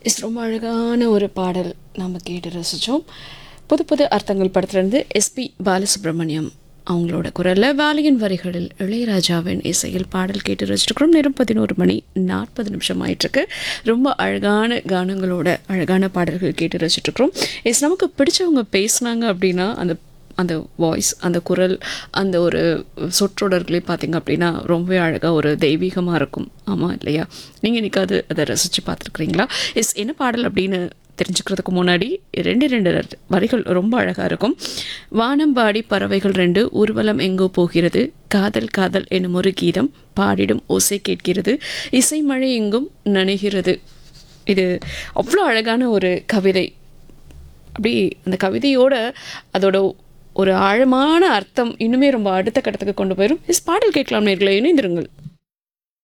is ரொம்ப அழகான ஒரு பாடல் நாம் கேட்டு ரசித்தோம் புது புது அர்த்தங்கள் படத்துலேருந்து எஸ்பி பாலசுப்ரமணியம் அவங்களோட குரலில் வாலியின் வரிகளில் இளையராஜாவின் இசையில் பாடல் கேட்டு ரசிச்சிருக்கிறோம் நேரம் பதினோரு மணி நாற்பது நிமிஷம் ஆயிட்டிருக்கு ரொம்ப அழகான கானங்களோட அழகான பாடல்கள் கேட்டு ரசிச்சிட்ருக்கிறோம் எஸ் நமக்கு பிடிச்சவங்க பேசுனாங்க அப்படின்னா அந்த அந்த வாய்ஸ் அந்த குரல் அந்த ஒரு சொற்றொடர்களே பார்த்தீங்க அப்படின்னா ரொம்பவே அழகாக ஒரு தெய்வீகமாக இருக்கும் ஆமாம் இல்லையா நீங்கள் இன்னைக்காவது அதை ரசித்து பார்த்துருக்குறீங்களா எஸ் என்ன பாடல் அப்படின்னு தெரிஞ்சுக்கிறதுக்கு முன்னாடி ரெண்டு ரெண்டு வரிகள் ரொம்ப அழகாக இருக்கும் வானம்பாடி பறவைகள் ரெண்டு ஊர்வலம் எங்கோ போகிறது காதல் காதல் எனும் ஒரு கீதம் பாடிடும் ஓசை கேட்கிறது இசை மழை எங்கும் நனைகிறது இது அவ்வளோ அழகான ஒரு கவிதை அப்படி அந்த கவிதையோட அதோட ஒரு ஆழமான அர்த்தம் இன்னுமே ரொம்ப அடுத்த கட்டத்துக்கு கொண்டு போயிடும் இஸ் பாடல் கேட்கலாம் நேர்களை இணைந்திருங்கள்